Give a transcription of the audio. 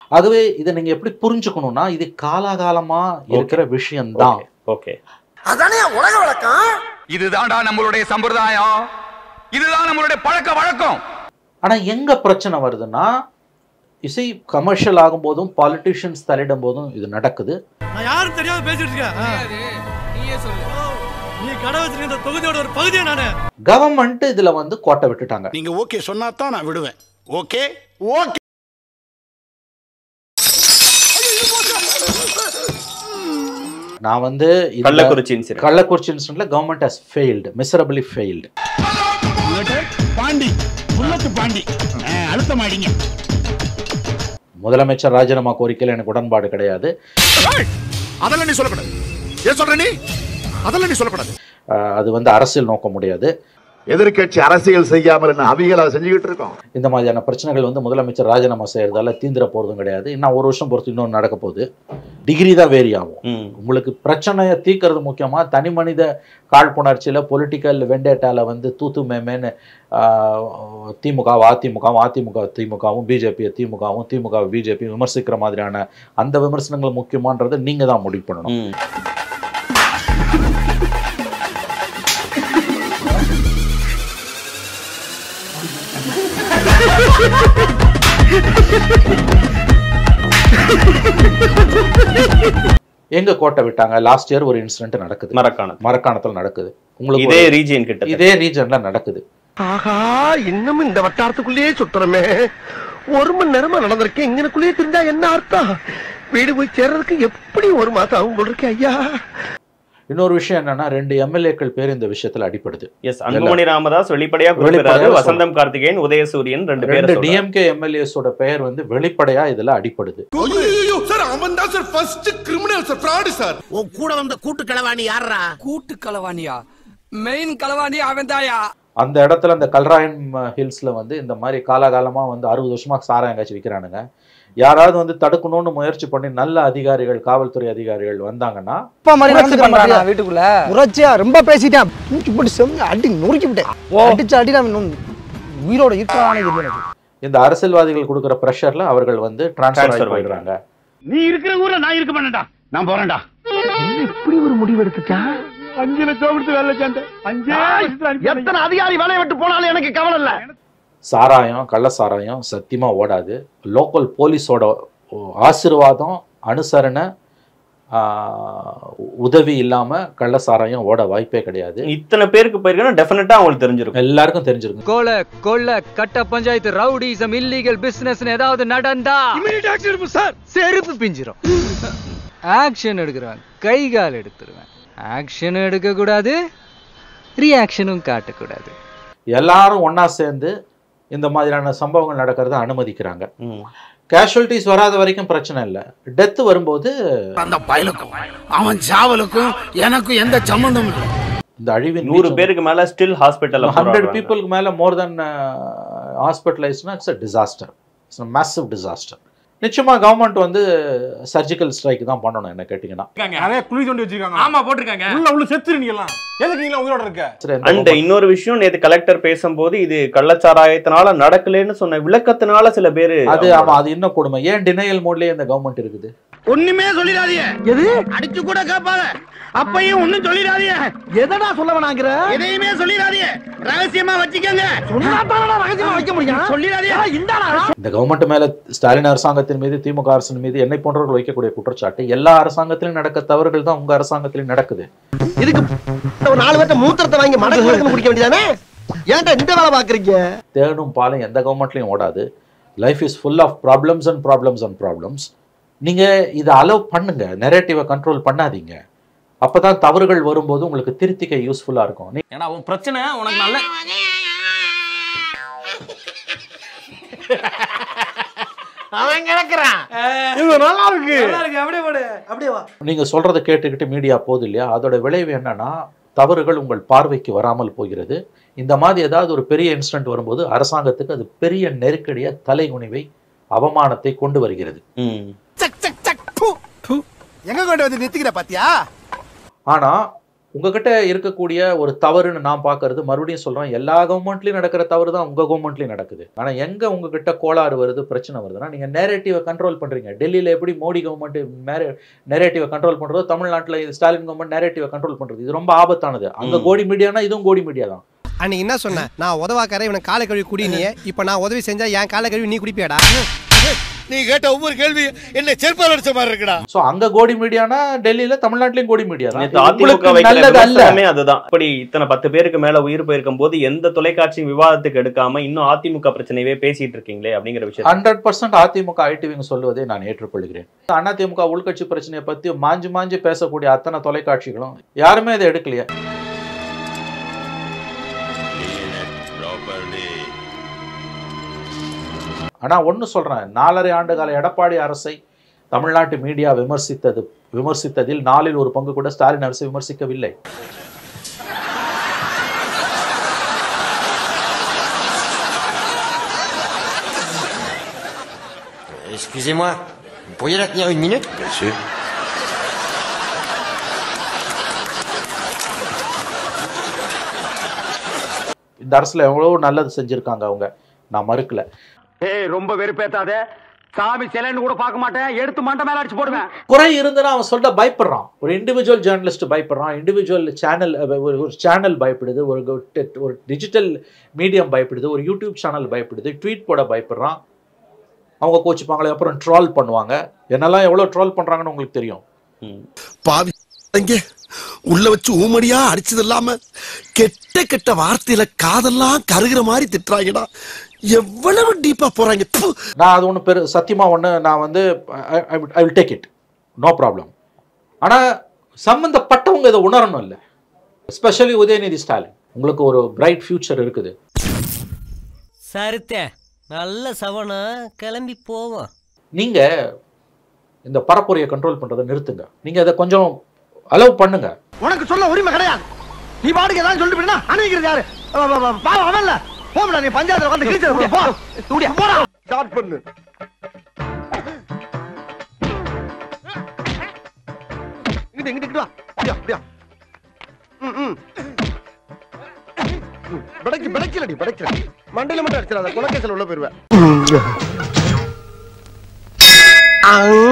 ஆகவே இதை நீங்க எப்படி புரிஞ்சுக்கணும்னா இது காலாகாலமா இருக்கிற விஷயம்தான் ஓகே அதானே உலக வழக்கம் இதுதான்டா நம்மளுடைய சம்பிரதாயம் இதுதான் நம்மளுடைய பழக்க வழக்கம் ஆனா எங்க பிரச்சனை வருதுன்னா இசை கமர்ஷியல் ஆகும்போதும் பாலிட்டிஷியன்ஸ் தலையிடும் போதும் இது நடக்குது நான் யாரும் தெரியாம பேசிட்டு இருக்கேன் நீயே சொல்லு நீ கடை வச்சிருக்க தொகுதியோட ஒரு பகுதியா நானு கவர்மெண்ட் இதுல வந்து கோட்டை விட்டுட்டாங்க நீங்க ஓகே சொன்னா தான் நான் விடுவேன் ஓகே ஓகே நான் வந்து இந்த கள்ளக்குறிச்சி இன்சிடென்ட் கள்ளக்குறிச்சி இன்சிடென்ட்ல government has failed miserably failed பாண்டி புல்லத்து பாண்டி அழுத்தம் ஆடிங்க முதலமைச்சர் ராஜினாமா கோரிக்கையில் எனக்கு உடன்பாடு கிடையாது அதெல்லாம் நீ சொல்லக்கூடாது ஏன் சொல்ற நீ அதெல்லாம் நீ சொல்லக்கூடாது அஹ் அது வந்து அரசியல் நோக்க முடியாது எதிர்க்கட்சி அரசியல் செய்யாமல் என்ன அவிகளா செஞ்சுக்கிட்டு இருக்கோம் இந்த மாதிரியான பிரச்சனைகள் வந்து முதலமைச்சர் ராஜினாமா செய்யறதால தீந்திர போறதும் கிடையாது இன்னும் ஒரு வருஷம் பொறுத்து இன்னொன்று நடக்க போகுது டிகிரி தான் வேரி ஆகும் ம் உங்களுக்கு பிரச்சனையை தீர்க்கறது முக்கியமா தனி மனித காழ்ப்புணர்ச்சியில பொலிட்டிக்கல் வெண்டேட்டால வந்து தூத்து மேமேன்னு ஆஹ், திமுக அதிமுக அதிமுக திமுகவும் பிஜேபி திமுகவும் திமுக பிஜேபி விமர்சிக்கிற மாதிரியான அந்த விமர்சனங்கள் முக்கியமான்றதை நீங்க தான் முடிவு பண்ணணும் ம் எங்க கோட்டை விட்டாங்க லாஸ்ட் இயர் ஒரு இன்சிடென்ட் நடக்குது மரக்காணம் மரக்காணத்துல நடக்குது உங்களுக்கு இதே ஒரு- ரீஜியன் கிட்ட இதே ரீஜன்ல நடக்குது ஆஹா இன்னமும் இந்த வட்டாரத்துக்குள்ளேயே சுத்துறமே ஒரு மணி நேரமா நடந்திருக்கேன் இங்கனுக்குள்ளேயே தெரிஞ்சா என்ன அர்த்தம் வீடு போய் சேர்றதுக்கு எப்படி ஒரு மாசம் ஆகும் போல் இருக்கு ஐயா இன்னொரு விஷயம் என்னன்னா ரெண்டு எம்எல்ஏக்கள் பேர் இந்த விஷயத்துல அடிப்படுது எஸ் அன்புமணி ராமதாஸ் வெளிப்படையா வெளிப்படையா குறிப்பிடாரு சொல்றாரு. வசந்தம் கார்த்திகேயன் உதயசூரியன் ரெண்டு பேர் ரெண்டு டிஎம்கே எம்எல்ஏஸோட பெயர் வந்து வெளிப்படையா இதுல அடிப்படுது சார் அவன் தான் sir first criminal sir fraud sir உன் கூட வந்த கூட்டு களவாணி யாரா கூட்டு களவாணியா மெயின் களவாணி அவன் தாயா அந்த இடத்துல அந்த கல்ராயன் ஹில்ஸ்ல வந்து இந்த மாதிரி காலாகாலமா வந்து அறுபது வருஷமா சாரம் எங்காச்சும் விற்கிறானுங்க யாராவது வந்து தடுக்கணும்னு முயற்சி பண்ணி நல்ல அதிகாரிகள் காவல்துறை அதிகாரிகள் வந்தாங்கன்னா வீட்டுக்குள்ள முறைச்சியா ரொம்ப பேசிட்டேன் தூக்கி போட்டு செம்ம அடி நொறுக்கி விட்டேன் அடிச்சு அடி நான் இன்னும் உயிரோட இருக்கிறானே தெரியல எனக்கு. இந்த அரசியல்வாதிகள் கொடுக்குற ப்ரெஷர்ல அவர்கள் வந்து டிரான்ஸ்ஃபர் Transfer ஆகி போயிடுறாங்க நீ இருக்கிற ஊர்ல நான் இருக்க மாட்டேன்டா நான் போறேன்டா இப்படி ஒரு முடிவு எடுத்துட்டா அஞ்சு லட்சம் கொடுத்து வேலை சேர்ந்தேன் அஞ்சு எத்தனை அதிகாரி வேலையை விட்டு போனாலும் எனக்கு கவலை இல்ல சாராயம் கள்ள சாராயம் சத்தியமா ஓடாது லோக்கல் போலீஸோட ஆசீர்வாதம் அனுசரணை ஆஹ், உதவி இல்லாம கள்ள சாராயம் ஓட வாய்ப்பே கிடையாது இத்தனை பேருக்கு போயிருக்கா டெஃபினட்டா அவங்களுக்கு தெரிஞ்சிருக்கும் எல்லாருக்கும் தெரிஞ்சிருக்கு கொலை கொள்ள கட்ட பஞ்சாயத்து ரவுடிசம் இல்லீகல் பிசினஸ் ஏதாவது நடந்தா சார் செருப்பு பிஞ்சிரும் ஆக்ஷன் எடுக்கிறவன் கை கால் எடுத்துருவேன் ஆக்ஷன் எடுக்க கூடாது ரியாக்ஷனும் காட்டக்கூடாது எல்லாரும் ஒண்ணா சேர்ந்து இந்த மாதிரியான சம்பவங்கள் நடக்கிறத அனுமதிக்கிறாங்க ம். கேஷுவலிட்டிஸ் வராத வரைக்கும் பிரச்சனை இல்லை டெத் வரும்போது அந்த பயலுக்கும் அவன் சாவலுக்கும் எனக்கும் எந்த சம்பந்தமும் இல்லை இந்த அழிவின் நூறு பேருக்கு மேல ஸ்டில் ஹாஸ்பிட்டல் ஹண்ட்ரட் பீப்புளுக்கு மேல மோர் தென் ஹாஸ்பிட்டலைஸ்னா it's a disaster it's a massive disaster நிச்சயமா கவர்மெண்ட் வந்து சர்ஜிக்கல் ஸ்ட்ரைக் தான் பண்ணணும் என்ன கேட்டிங்கன்னா நிறைய குழி தோண்டி வச்சிருக்காங்க ஆமா போட்டிருக்காங்க உள்ள உள்ள செத்துரு நீங்க எல்லாம் எதுக்கு நீங்க உயிரோட இருக்க சரி, இந்த அண்ட் government- இன்னொரு விஷயம் நேத்து கலெக்டர் பேசும்போது இது கள்ளச்சாராயத்தினால நடக்கலன்னு சொன்ன விளக்கத்தினால சில பேரு அது ஆமா அது இன்னும் கொடுமை ஏன் டினையல் மோட்லயே இந்த கவர்மெண்ட் இருக்குது ஒண்ணுமே சொல்லிடாதீங்க எது அடிச்சு கூட கேட்பாங்க அப்பையும் ஒண்ணும் சொல்லிடாதீங்க எதடா சொல்ல வேணாங்கிற எதையுமே சொல்லிடாதீங்க ரகசியமா வச்சுக்கோங்க சொன்னாதானடா ரகசியமா வைக்க முடியும் சொல்லிடாதீங்க இந்தாடா இந்த கவர்மெண்ட் மேல ஸ்டாலின் அரசாங்கத்தின் மீது திமுக அரசின் மீது என்னை போன்றவர்கள் வைக்கக்கூடிய குற்றச்சாட்டு எல்லா அரசாங்கத்திலும் நடக்க தவறுகள் தான் உங்க அரசாங்கத்திலும் நடக்குது இதுக்கு ஒரு நாலு பேர்ட்ட மூத்திரத்தை வாங்கி மடக்கு மடக்கு குடிக்க வேண்டியதானே ஏன்டா இந்த வேலை பாக்குறீங்க தேனும் பாலும் எந்த கவர்மெண்ட்லையும் ஓடாது life is full of problems and problems and problems நீங்க இதை அலோவ் பண்ணுங்க நெரேட்டிவை கண்ட்ரோல் பண்ணாதீங்க அப்பதான் தவறுகள் வரும்போது உங்களுக்கு திருத்திக்க யூஸ்ஃபுல்லா இருக்கும் நீ- ஏன்னா உன் பிரச்சனை உனக்கு நல்ல அவன் கிடக்குறான் இது நல்லா இருக்கு அப்படியே போடு அப்படியே வா நீங்க சொல்றதை கேட்டுக்கிட்டு மீடியா போகுது இல்லையா அதோட விளைவு என்னன்னா தவறுகள் உங்கள் பார்வைக்கு வராமல் போகிறது இந்த மாதிரி ஏதாவது ஒரு பெரிய இன்சிடென்ட் வரும்போது அரசாங்கத்துக்கு அது பெரிய நெருக்கடியா தலைகுனிவை அவமானத்தை கொண்டு வருகிறது ம். எங்க கொண்டு வந்து நிறுத்திக்கிற பாத்தியா ஆனா உங்ககிட்ட இருக்கக்கூடிய ஒரு தவறுன்னு நான் பார்க்கறது மறுபடியும் சொல்றேன் எல்லா கவர்மெண்ட்லயும் நடக்கிற தவறு தான் உங்க கவர்மெண்ட்லயும் நடக்குது ஆனா எங்க உங்ககிட்ட கோளாறு வருது பிரச்சனை வருதுன்னா நீங்க நேரேட்டிவை கண்ட்ரோல் பண்றீங்க டெல்லியில எப்படி மோடி கவர்மெண்ட் நேரேட்டிவை கண்ட்ரோல் பண்றதோ தமிழ்நாட்டுல இது ஸ்டாலின் கவர்மெண்ட் நேரேட்டிவை கண்ட்ரோல் பண்றது இது ரொம்ப ஆபத்தானது அங்க ம். கோடி மீடியானா இதுவும் கோடி மீடியா தான் அன்னைக்கு என்ன சொன்ன நான் உதவாக்கார இவனை காலை கழுவி குடி நீ இப்ப நான் உதவி செஞ்சா என் காலை கழுவி நீ குடிப்பியாடா நீ கேட்ட ஒவ்வொரு கேள்வி என்ன செருப்பால் அடிச்ச மாதிரி இருக்குடா சோ அங்க கோடி மீடியானா டெல்லியில தமிழ்நாட்டிலயும் கோடி மீடியா தான் நேத்து இது அதிமுக உங்களுக்கு வைக்கிற நல்லது அல்ல விமர்சனமே அதுதான் இப்படி இத்தனை பத்து பேருக்கு மேல உயிர் போயிருக்கும் போது எந்த தொலைக்காட்சியும் விவாதத்துக்கு எடுக்காம இன்னும் அதிமுக பிரச்சனையவே பேசிட்டு இருக்கீங்களே அப்படிங்கிற விஷயம் ஹண்ட்ரட் பர்சன்ட் அதிமுக ஐடிவிங்க சொல்லுவதை நான் ஏற்றுக்கொள்கிறேன் அதிமுக உள்கட்சி பிரச்சனையை பத்தி மாஞ்சி மாஞ்சி பேசக்கூடிய அத்தனை தொலைக்காட்சிகளும் யாருமே இதை எடுக்கலையே ஆனா ஒண்ணு சொல்றேன் நாலரை ஆண்டு கால எடப்பாடி அரசை தமிழ்நாட்டு மீடியா விமர்சித்தது விமர்சித்ததில் நாலில் ஒரு பங்கு கூட ஸ்டாலின் அரசை விமர்சிக்கவில்லை Excusez-moi, vous pourriez la tenir une minute Bien sûr. இந்த அரசுல எவ்வளவு நல்லது செஞ்சிருக்காங்க அவங்க நான் மறுக்கல ஏய் ரொம்ப வெறுப்பேத்தாத சாமி சிலைன்னு கூட பார்க்க மாட்டேன் எடுத்து மண்டை மேல அடிச்சு போடுவேன் குறை இருந்தனா அவன் சொல்ல பயப்படுறான் ஒரு இண்டிவிஜுவல் ஜேர்னலிஸ்ட் பயப்படுறான் இண்டிவிஜுவல் சேனல் ஒரு ஒரு சேனல் பயப்படுது ஒரு கு- ஒரு டிஜிட்டல் மீடியம் பயப்படுது ஒரு யூடியூப் சேனல் பயப்படுது ட்வீட் போட பயப்படுறான் அவங்க கோச்சிப்பாங்களே அப்புறம் ட்ரால் பண்ணுவாங்க என்னெல்லாம் எவ்வளோ ட்ரால் பண்ணுறாங்கன்னு உங்களுக்கு தெரியும் ம். பாவி இங்க உள்ள வச்சு ஊமடியா அடிச்சது இல்லாம கெட்ட கெட்ட வார்த்தையில காதெல்லாம் கருகிற மாதிரி திட்டுறாங்கடா எவ்வளவு டீப்பா போறாங்க ப்பு. நான் அது ஒன்று பெரு சத்தியமாக ஒன்று நான் வந்து I will take it no problem ஆனால் சம்மந்தப்பட்டவங்க இதை உணரணும் இல்லை எஸ்பெஷலி உதயநிதி ஸ்டாலின் உங்களுக்கு ஒரு பிரைட் ஃபியூச்சர் இருக்குது சருத்தே நல்ல சவனா கிளம்பி போவோம் நீங்க இந்த பரப்புரையை கண்ட்ரோல் பண்றதை நிறுத்துங்க நீங்க அதை கொஞ்சம் அலோவ் பண்ணுங்க உனக்கு சொல்ல உரிமை கிடையாது நீ பாட்டுக்கு ஏதாவது சொல்லிட்டு போயினா அணைக்கிறது யாரு அவ- அவ- அவ- பாவம் அவன் இல்ல போம்டா நீ பஞ்சாயத்துல வந்து கிழிச்சது போ தூடியா போடா ஸ்டார்ட் பண்ணு இங்கிட்டு இங்கிட்டு இங்கிட்டு வா அப்படியா அப்படியா ம் ம் படைக்கு படைக்கலடி படைக்கல மண்டையில மட்டும் அடிச்சிடாத குலக்கேசல் உள்ள போயிருவேன் அங்க